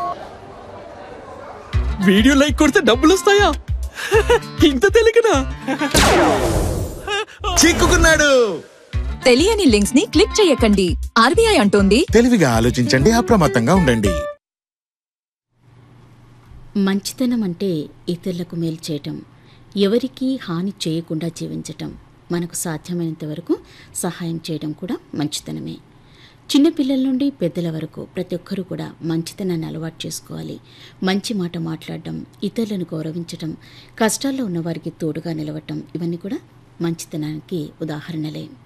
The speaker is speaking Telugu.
వీడియో లైక్ కొడితే డబ్బులు వస్తాయా ఇంత తెలియకనా చిక్కుకున్నాడు తెలియని లింక్స్ ని క్లిక్ చేయకండి ఆర్బీఐ అంటోంది తెలివిగా ఆలోచించండి అప్రమత్తంగా ఉండండి మంచితనం అంటే ఇతరులకు మేలు చేయటం ఎవరికీ హాని చేయకుండా జీవించటం మనకు సాధ్యమైనంత వరకు సహాయం చేయడం కూడా మంచితనమే చిన్నపిల్లల నుండి పెద్దల వరకు ప్రతి ఒక్కరూ కూడా మంచితనాన్ని అలవాటు చేసుకోవాలి మంచి మాట మాట్లాడడం ఇతరులను గౌరవించటం కష్టాల్లో ఉన్నవారికి తోడుగా నిలవటం ఇవన్నీ కూడా మంచితనానికి ఉదాహరణలే